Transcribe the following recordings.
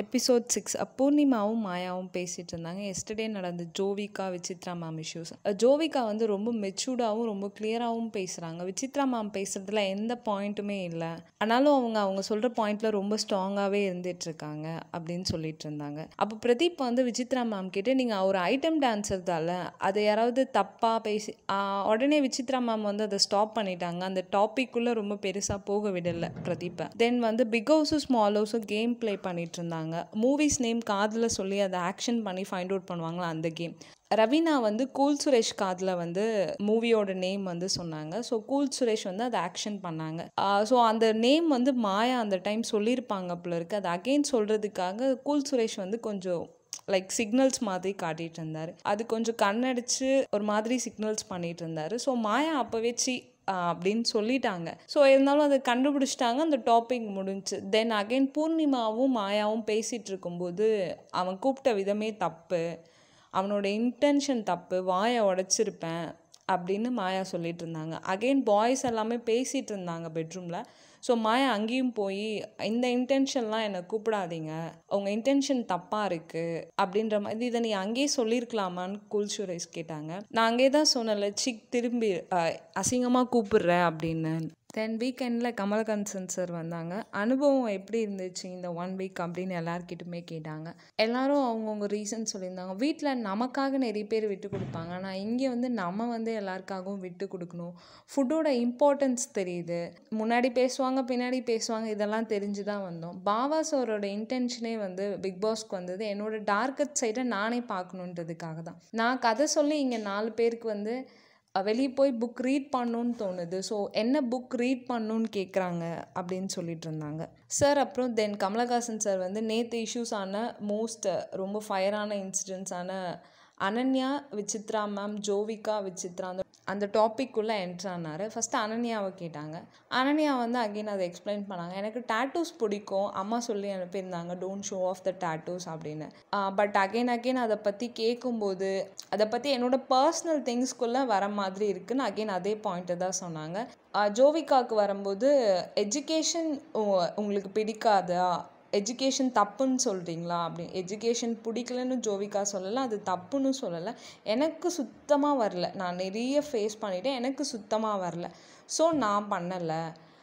episode six பூர்ணிமாவும் மாயாவும் பேசிகிட்டு இருந்தாங்க yesterday நடந்த ஜோவிகா விசித்ரா மேம் இஷ்யூஸ் ஜோவிகா வந்து ரொம்ப மெச்சூர்டாகவும் ரொம்ப கிளியராகவும் பேசுகிறாங்க விசித்ரா மேம் பேசுகிறதுல எந்த பாயிண்ட்டுமே இல்லை ஆனாலும் அவங்க அவங்க சொல்கிற பாயிண்டில் ரொம்ப ஸ்ட்ராங்காகவே இருந்துகிட்ருக்காங்க அப்படின்னு சொல்லிட்டு இருந்தாங்க அப்போ பிரதீப் வந்து விசித்ரா மேம் கிட்டே நீங்கள் ஒரு ஐட்டம் டான்ஸர் தால அதை யாராவது தப்பாக பேசி ஆஹ் உடனே விசித்ரா மேம் வந்து அதை ஸ்டாப் பண்ணிட்டாங்க அந்த டாபிக்குள்ளே ரொம்ப பெருசாக போக விடலை பிரதீப்பை தென் வந்து பிக் ஹவுஸும் ஸ்மால் ஹவுஸும் கேம் ப்ளே பண்ணிட்டு இருந்தாங்க மூவிஸ் நேம் காதில் சொல்லி அதை ஆக்ஷன் பண்ணி ஃபைண்ட் அவுட் பண்ணுவாங்களா அந்த கேம் ரவீனா வந்து கூல் சுரேஷ் காதில் வந்து மூவியோட நேம் வந்து சொன்னாங்க ஸோ கூல் சுரேஷ் வந்து அதை ஆக்ஷன் பண்ணாங்க ஸோ அந்த நேம் வந்து மாயா அந்த டைம் சொல்லியிருப்பாங்க போல இருக்கு அதை அகெயின் சொல்கிறதுக்காக கூல் சுரேஷ் வந்து கொஞ்சம் லைக் சிக்னல்ஸ் மாதிரி காட்டிட்டு இருந்தார் அது கொஞ்சம் கண்ணடிச்சு ஒரு மாதிரி சிக்னல்ஸ் பண்ணிட்டு இருந்தார் ஸோ மாயா அப்போவே சி அப்படின்னு சொல்லிட்டாங்க ஸோ இருந்தாலும் அதை கண்டுபிடிச்சிட்டாங்க அந்த டாபிக் முடிஞ்சு தென் அகைன் பூர்ணிமாவும் மாயாவும் பேசிகிட்டு இருக்கும்போது அவன் கூப்பிட்ட விதமே தப்பு அவனோட இன்டென்ஷன் தப்பு வாயை உடச்சிருப்பேன் அப்படின்னு மாயா சொல்லிட்டு இருந்தாங்க அகெயின் பாய்ஸ் எல்லாமே பேசிகிட்டு இருந்தாங்க பெட்ரூமில் ஸோ மாயா அங்கேயும் போய் இந்த இன்டென்ஷன்லாம் என்னை கூப்பிடாதீங்க உங்கள் இன்டென்ஷன் தப்பாக இருக்குது அப்படின்ற மாதிரி இதை நீ அங்கேயே சொல்லியிருக்கலாமான்னு கூல் சுரேஷ் கேட்டாங்க நான் அங்கே தான் சொன்னல சிக் திரும்பி அசிங்கமாக கூப்பிடுறேன் அப்படின்னு தென் வீக்கெண்டில் கமலஹாசன் சார் வந்தாங்க அனுபவம் எப்படி இருந்துச்சு இந்த ஒன் வீக் அப்படின்னு எல்லாருக்கிட்டுமே கேட்டாங்க எல்லாரும் அவங்கவுங்க ரீசன் சொல்லியிருந்தாங்க வீட்டில் நமக்காக நிறைய பேர் விட்டு கொடுப்பாங்க ஆனால் இங்கே வந்து நம்ம வந்து எல்லாருக்காகவும் விட்டு கொடுக்கணும் ஃபுட்டோட இம்பார்ட்டன்ஸ் தெரியுது முன்னாடி பேசுவாங்க பின்னாடி பேசுவாங்க இதெல்லாம் தெரிஞ்சு தான் வந்தோம் பாபா சாரோட இன்டென்ஷனே வந்து பிக் பாஸ்க்கு வந்தது என்னோட டார்க்கட் சைடை நானே பார்க்கணுன்றதுக்காக தான் நான் கதை சொல்லி இங்கே நாலு பேருக்கு வந்து வெளியே போய் புக் ரீட் பண்ணணுன்னு தோணுது ஸோ என்ன புக் ரீட் பண்ணணுன்னு கேட்குறாங்க அப்படின்னு சொல்லிட்டு இருந்தாங்க சார் அப்புறம் தென் கமலஹாசன் சார் வந்து நேற்று இஷ்யூஸ் ஆன மோஸ்ட் ரொம்ப ஃபயரான இன்சிடென்ட்ஸான அனன்யா விசித்ரா மேம் ஜோவிகா விசித்ரா அந்த அந்த டாப்பிக்குள்ளே என்ட்ரு ஆனார் ஃபஸ்ட்டு அனன்யாவை கேட்டாங்க அனன்யா வந்து அகெயின் அதை எக்ஸ்பிளைன் பண்ணாங்க எனக்கு டேட்டூஸ் பிடிக்கும் அம்மா சொல்லி அனுப்பியிருந்தாங்க don't show off the tattoos அப்படின்னு பட் அகெயின் அகெயின் அதை பற்றி கேட்கும்போது அதை பற்றி என்னோட பர்சனல் திங்ஸ்குள்ளே வர மாதிரி இருக்குன்னு அகெயின் அதே பாயிண்ட்டை தான் சொன்னாங்க ஜோவிகாவுக்கு வரும்போது எஜுகேஷன் உங்களுக்கு பிடிக்காதா எஜுகேஷன் தப்புன்னு சொல்கிறீங்களா அப்படி எஜுகேஷன் பிடிக்கலன்னு ஜோவிகா சொல்லலை அது தப்புன்னு சொல்லலை எனக்கு சுத்தமாக வரல நான் நிறைய ஃபேஸ் பண்ணிவிட்டேன் எனக்கு சுத்தமாக வரல ஸோ நான் பண்ணலை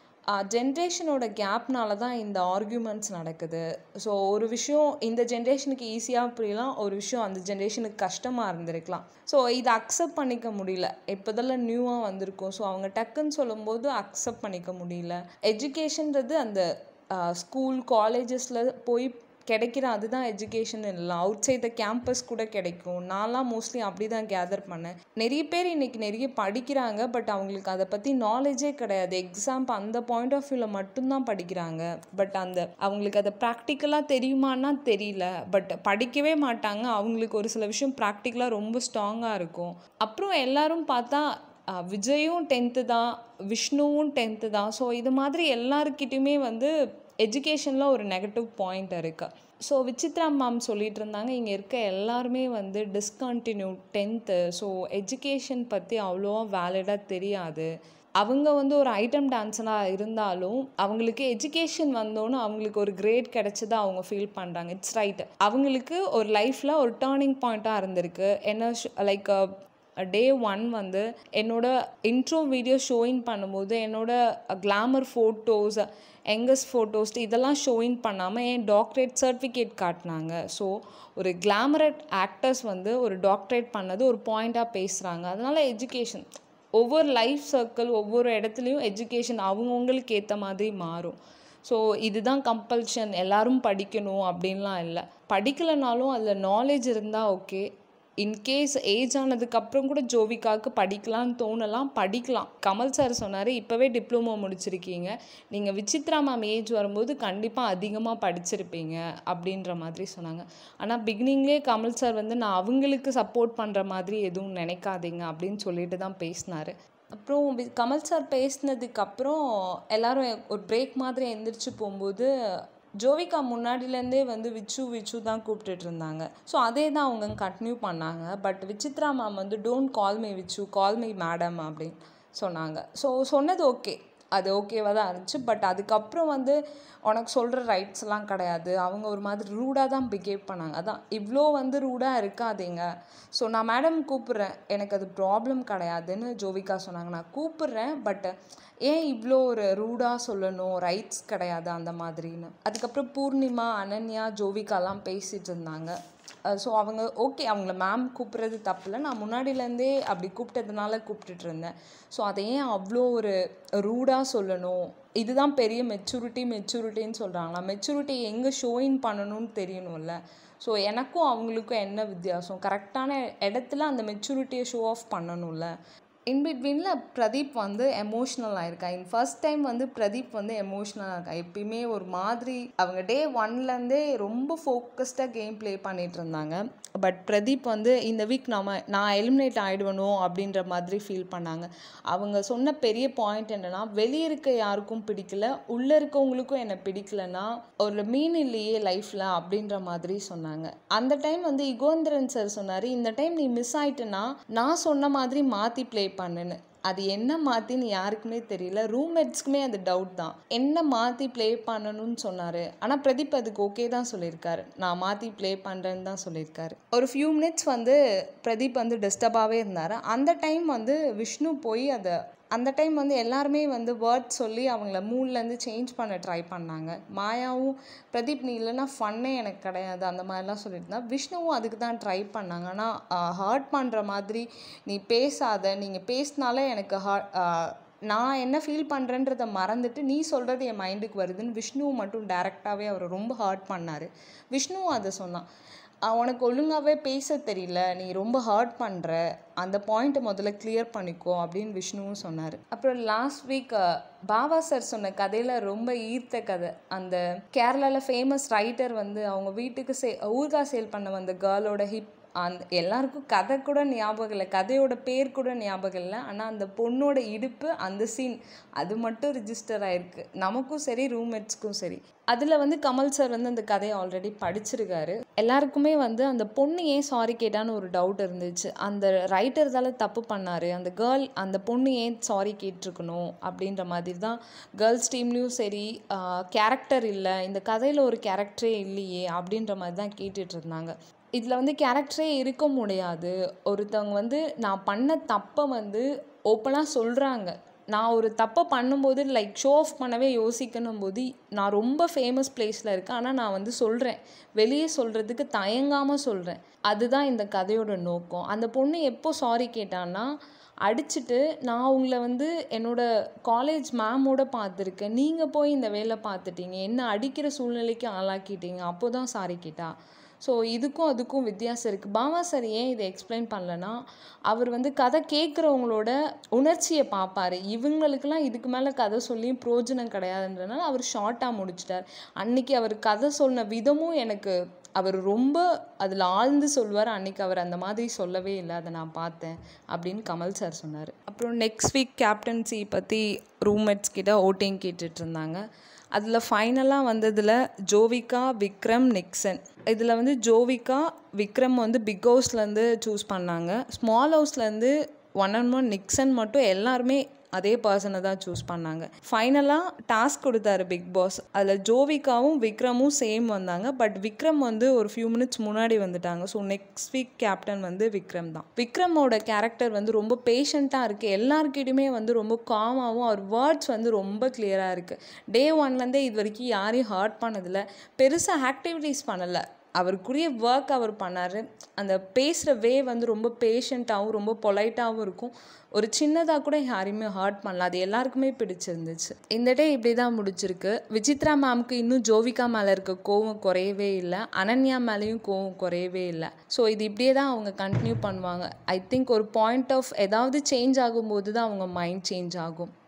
ஜென்ரேஷனோட கேப்னால தான் இந்த ஆர்கியூமெண்ட்ஸ் நடக்குது ஸோ ஒரு விஷயம் இந்த ஜென்ரேஷனுக்கு ஈஸியாக புரியலாம் ஒரு விஷயம் அந்த ஜென்ரேஷனுக்கு கஷ்டமாக இருந்திருக்கலாம் ஸோ இதை அக்செப்ட் பண்ணிக்க முடியல இப்போதெல்லாம் நியூவாக வந்திருக்கும் ஸோ அவங்க டக்குன்னு சொல்லும்போது அக்செப்ட் பண்ணிக்க முடியல எஜுகேஷன்றது அந்த ஸ்கூல் காலேஜஸில் போய் கிடைக்கிற அதுதான் எஜுகேஷன் இல்லை அவுட் சைட் த கேம்பஸ் கூட கிடைக்கும் நான்லாம் மோஸ்ட்லி அப்படி தான் கேதர் பண்ணேன் நிறைய பேர் இன்றைக்கி நிறைய படிக்கிறாங்க பட் அவங்களுக்கு அதை பற்றி நாலேஜே கிடையாது எக்ஸாம் அந்த பாயிண்ட் ஆஃப் வியூவில் மட்டும்தான் படிக்கிறாங்க பட் அந்த அவங்களுக்கு அதை ப்ராக்டிக்கலாக தெரியுமான்னா தெரியல பட் படிக்கவே மாட்டாங்க அவங்களுக்கு ஒரு சில விஷயம் ப்ராக்டிக்கலாக ரொம்ப ஸ்ட்ராங்காக இருக்கும் அப்புறம் எல்லாரும் பார்த்தா விஜயும் டென்த்து தான் விஷ்ணுவும் டென்த்து தான் ஸோ இது மாதிரி எல்லாருக்கிட்டையுமே வந்து எஜுகேஷனில் ஒரு நெகட்டிவ் பாயிண்ட் இருக்குது ஸோ விசித்ரா மேம் சொல்லிட்டு இருந்தாங்க இங்கே இருக்க எல்லாருமே வந்து டிஸ்கண்டினியூ டென்த்து ஸோ எஜுகேஷன் பற்றி அவ்வளோவா வேலிடாக தெரியாது அவங்க வந்து ஒரு ஐட்டம் டான்ஸராக இருந்தாலும் அவங்களுக்கு எஜுகேஷன் வந்தோன்னு அவங்களுக்கு ஒரு கிரேட் கிடைச்சதா அவங்க ஃபீல் பண்ணுறாங்க இட்ஸ் ரைட் அவங்களுக்கு ஒரு லைஃப்பில் ஒரு டேர்னிங் பாயிண்ட்டாக இருந்திருக்கு என்ன லைக் டே ஒன் வந்து என்னோட இன்ட்ரோ வீடியோ ஷோயிங் பண்ணும்போது என்னோட கிளாமர் ஃபோட்டோஸ் எங்கஸ் ஃபோட்டோஸ் இதெல்லாம் ஷோயிங் பண்ணாமல் என் டாக்டரேட் சர்டிஃபிகேட் காட்டினாங்க ஸோ ஒரு கிளாமரட் ஆக்டர்ஸ் வந்து ஒரு டாக்டரேட் பண்ணது ஒரு பாயிண்ட்டாக பேசுகிறாங்க அதனால் எஜுகேஷன் ஒவ்வொரு லைஃப் சர்க்கிள் ஒவ்வொரு இடத்துலையும் எஜுகேஷன் அவங்கவுங்களுக்கு ஏற்ற மாதிரி மாறும் ஸோ இதுதான் கம்பல்ஷன் எல்லாரும் படிக்கணும் அப்படின்லாம் இல்லை படிக்கலைனாலும் அதில் நாலேஜ் இருந்தால் ஓகே இன்கேஸ் ஏஜ் ஆனதுக்கப்புறம் கூட ஜோவிகாவுக்கு படிக்கலாம்னு தோணலாம் படிக்கலாம் கமல் சார் சொன்னார் இப்போவே டிப்ளமோ முடிச்சிருக்கீங்க நீங்கள் விசித்ரா மேம் ஏஜ் வரும்போது கண்டிப்பாக அதிகமாக படிச்சிருப்பீங்க அப்படின்ற மாதிரி சொன்னாங்க ஆனால் பிகினிங்லேயே கமல் சார் வந்து நான் அவங்களுக்கு சப்போர்ட் பண்ணுற மாதிரி எதுவும் நினைக்காதீங்க அப்படின்னு சொல்லிட்டு தான் பேசினார் அப்புறம் கமல் சார் பேசினதுக்கப்புறம் எல்லோரும் ஒரு பிரேக் மாதிரி எந்திரிச்சு போகும்போது ஜோவிகா முன்னாடிலேருந்தே வந்து விச்சு விச்சு தான் கூப்பிட்டுட்டு இருந்தாங்க ஸோ அதே தான் அவங்க கண்டினியூ பண்ணாங்க பட் விசித்ரா மேம் வந்து don't call me Vichu call me madam அப்படின்னு சொன்னாங்க ஸோ சொன்னது ஓகே அது ஓகேவாக தான் இருந்துச்சு பட் அதுக்கப்புறம் வந்து உனக்கு சொல்கிற ரைட்ஸ்லாம் கிடையாது அவங்க ஒரு மாதிரி ரூடாக தான் பிஹேவ் பண்ணாங்க அதான் இவ்வளோ வந்து ரூடாக இருக்காதீங்க ஸோ நான் மேடம் கூப்பிட்றேன் எனக்கு அது ப்ராப்ளம் கிடையாதுன்னு ஜோவிகா சொன்னாங்க நான் கூப்பிட்றேன் பட் ஏன் இவ்வளோ ஒரு ரூடாக சொல்லணும் ரைட்ஸ் கிடையாது அந்த மாதிரின்னு அதுக்கப்புறம் பூர்ணிமா அனன்யா ஜோவிகாலாம் பேசிகிட்டு இருந்தாங்க ஸோ அவங்க ஓகே அவங்கள மேம் கூப்பிட்றது தப்பில்லை நான் முன்னாடியிலேருந்தே அப்படி கூப்பிட்டதுனால கூப்பிட்டுட்டு இருந்தேன் ஸோ அதை ஏன் அவ்வளோ ஒரு ரூடாக சொல்லணும் இதுதான் பெரிய மெச்சூரிட்டி மெச்சூரிட்டின்னு சொல்கிறாங்களா மெச்சூரிட்டி எங்கே ஷோயின் பண்ணணும்னு தெரியணும்ல ஸோ எனக்கும் அவங்களுக்கும் என்ன வித்தியாசம் கரெக்டான இடத்துல அந்த மெச்சூரிட்டியை ஷோ ஆஃப் பண்ணணும்ல இன்பிட்வீனில் பிரதீப் வந்து எமோஷ்னல் ஆயிருக்கா இன் ஃபர்ஸ்ட் டைம் வந்து பிரதீப் வந்து எமோஷ்னலாக இருக்கா எப்பயுமே ஒரு மாதிரி அவங்க டே ஒன்லேருந்தே ரொம்ப ஃபோக்கஸ்டாக கேம் ப்ளே பண்ணிட்டு இருந்தாங்க பட் பிரதீப் வந்து இந்த வீக் நம்ம நான் எலிமினேட் ஆகிடுவனோ அப்படின்ற மாதிரி ஃபீல் பண்ணாங்க அவங்க சொன்ன பெரிய பாயிண்ட் என்னென்னா வெளியே இருக்க யாருக்கும் பிடிக்கல உள்ளே இருக்கவங்களுக்கும் என்னை பிடிக்கலன்னா ஒரு மீன் இல்லையே லைஃப்பில் அப்படின்ற மாதிரி சொன்னாங்க அந்த டைம் வந்து இகோந்திரன் சார் சொன்னார் இந்த டைம் நீ மிஸ் ஆயிட்டேன்னா நான் சொன்ன மாதிரி மாற்றி ப்ளே பண்ணுன்னு அது என்ன மாற்றின்னு யாருக்குமே தெரியல ரூம்மேட்ஸ்க்குமே அது டவுட் தான் என்ன மாற்றி ப்ளே பண்ணணும்னு சொன்னார் ஆனால் பிரதீப் அதுக்கு ஓகே தான் சொல்லியிருக்காரு நான் மாற்றி ப்ளே பண்ணுறேன்னு தான் சொல்லியிருக்காரு ஒரு ஃபியூ மினிட்ஸ் வந்து பிரதீப் வந்து டிஸ்டர்பாகவே இருந்தார் அந்த டைம் வந்து விஷ்ணு போய் அதை அந்த டைம் வந்து எல்லாருமே வந்து வேர்ட் சொல்லி அவங்கள மூட்லேருந்து சேஞ்ச் பண்ண ட்ரை பண்ணாங்க மாயாவும் பிரதீப் நீ இல்லைன்னா ஃபன்னே எனக்கு கிடையாது அந்த மாதிரிலாம் சொல்லியிருந்தா விஷ்ணுவும் அதுக்கு தான் ட்ரை பண்ணாங்க ஆனால் ஹர்ட் பண்ணுற மாதிரி நீ பேசாத நீங்கள் பேசினாலே எனக்கு ஹார்ட் நான் என்ன ஃபீல் பண்ணுறேன்றதை மறந்துட்டு நீ சொல்கிறது என் மைண்டுக்கு வருதுன்னு விஷ்ணுவை மட்டும் டேரெக்டாகவே அவர் ரொம்ப ஹர்ட் பண்ணார் விஷ்ணுவும் அதை சொன்னான் உனக்கு ஒழுங்காகவே பேச தெரியல நீ ரொம்ப ஹர்ட் பண்ணுற அந்த பாயிண்ட்டை முதல்ல கிளியர் பண்ணிக்கோ அப்படின்னு விஷ்ணுவும் சொன்னார் அப்புறம் லாஸ்ட் வீக் பாபா சார் சொன்ன கதையில் ரொம்ப ஈர்த்த கதை அந்த கேரளாவில் ஃபேமஸ் ரைட்டர் வந்து அவங்க வீட்டுக்கு சே ஊர்கா சேல் பண்ண வந்த கேர்ளோட ஹிப் அந்த எல்லாருக்கும் கதை கூட ஞாபகம் இல்லை கதையோட பேர் கூட ஞாபகம் இல்லை ஆனால் அந்த பொண்ணோட இடுப்பு அந்த சீன் அது மட்டும் ரிஜிஸ்டர் ஆயிருக்கு நமக்கும் சரி ரூம்மேட்ஸ்க்கும் சரி அதில் வந்து கமல் சார் வந்து அந்த கதையை ஆல்ரெடி படிச்சிருக்காரு எல்லாருக்குமே வந்து அந்த பொண்ணு ஏன் சாரி கேட்டான்னு ஒரு டவுட் இருந்துச்சு அந்த ரைட்டர் தால தப்பு பண்ணார் அந்த கேர்ள் அந்த பொண்ணு ஏன் சாரி கேட்டிருக்கணும் அப்படின்ற மாதிரி தான் கேர்ள்ஸ் டீம்லேயும் சரி கேரக்டர் இல்லை இந்த கதையில் ஒரு கேரக்டரே இல்லையே அப்படின்ற மாதிரி தான் கேட்டுட்டு இருந்தாங்க இதில் வந்து கேரக்டரே இருக்க முடியாது ஒருத்தவங்க வந்து நான் பண்ண தப்பை வந்து ஓப்பனாக சொல்கிறாங்க நான் ஒரு தப்பை பண்ணும்போது லைக் ஷோ ஆஃப் பண்ணவே யோசிக்கணும் போது நான் ரொம்ப ஃபேமஸ் பிளேஸில் இருக்கேன் ஆனால் நான் வந்து சொல்கிறேன் வெளியே சொல்கிறதுக்கு தயங்காமல் சொல்கிறேன் அதுதான் இந்த கதையோட நோக்கம் அந்த பொண்ணு எப்போ சாரி கேட்டான்னா அடிச்சுட்டு நான் உங்களை வந்து என்னோடய காலேஜ் மேமோட பார்த்துருக்கேன் நீங்கள் போய் இந்த வேலை பார்த்துட்டீங்க என்ன அடிக்கிற சூழ்நிலைக்கு ஆளாக்கிட்டீங்க அப்போ தான் சாரி கேட்டா ஸோ இதுக்கும் அதுக்கும் வித்தியாசம் இருக்குது பாமா சார் ஏன் இதை எக்ஸ்பிளைன் பண்ணலன்னா அவர் வந்து கதை கேட்குறவங்களோட உணர்ச்சியை பார்ப்பார் இவங்களுக்கெல்லாம் இதுக்கு மேலே கதை சொல்லியும் பிரோஜனம் கிடையாதுன்றனால அவர் ஷார்ட்டாக முடிச்சிட்டார் அன்னைக்கு அவர் கதை சொன்ன விதமும் எனக்கு அவர் ரொம்ப அதில் ஆழ்ந்து சொல்வார் அன்னைக்கு அவர் அந்த மாதிரி சொல்லவே இல்லை அதை நான் பார்த்தேன் அப்படின்னு கமல் சார் சொன்னார் அப்புறம் நெக்ஸ்ட் வீக் கேப்டன்சி பற்றி ரூம்மேட்ஸ் கிட்ட ஓட்டிங் கேட்டுட்டு இருந்தாங்க அதில் ஃபைனலாக வந்ததில் ஜோவிகா விக்ரம் நிக்சன் இதில் வந்து ஜோவிகா விக்ரம் வந்து பிக் ஹவுஸ்லேருந்து சூஸ் பண்ணாங்க ஸ்மால் ஹவுஸ்லேருந்து ஒன் அண்ட் ஒன் நிக்சன் மட்டும் எல்லாருமே அதே பர்சனை தான் சூஸ் பண்ணாங்க ஃபைனலாக டாஸ்க் கொடுத்தாரு பிக் பாஸ் அதில் ஜோவிகாவும் விக்ரமும் சேம் வந்தாங்க பட் விக்ரம் வந்து ஒரு ஃபியூ மினிட்ஸ் முன்னாடி வந்துட்டாங்க ஸோ நெக்ஸ்ட் வீக் கேப்டன் வந்து விக்ரம் தான் விக்ரமோட கேரக்டர் வந்து ரொம்ப பேஷண்ட்டாக இருக்குது எல்லாருக்கிட்டையுமே வந்து ரொம்ப காமாகவும் அவர் வேர்ட்ஸ் வந்து ரொம்ப கிளியராக இருக்குது டே ஒன்லேருந்தே இது வரைக்கும் யாரையும் ஹர்ட் பண்ணதில்லை பெருசாக ஆக்டிவிட்டீஸ் பண்ணலை அவருக்குரிய ஒர்க் அவர் பண்ணார் அந்த பேசுகிற வே வந்து ரொம்ப பேஷண்ட்டாகவும் ரொம்ப பொலைட்டாகவும் இருக்கும் ஒரு சின்னதாக கூட யாரையுமே ஹர்ட் பண்ணல அது எல்லாருக்குமே பிடிச்சிருந்துச்சு இந்த டே இப்படி தான் முடிச்சிருக்கு விசித்ரா மேம்க்கு இன்னும் ஜோவிகா மேலே இருக்க கோவம் குறையவே இல்லை அனன்யா மேலேயும் கோவம் குறையவே இல்லை ஸோ இது இப்படியே தான் அவங்க கண்டினியூ பண்ணுவாங்க ஐ திங்க் ஒரு பாயிண்ட் ஆஃப் ஏதாவது சேஞ்ச் ஆகும்போது தான் அவங்க மைண்ட் சேஞ்ச் ஆகும்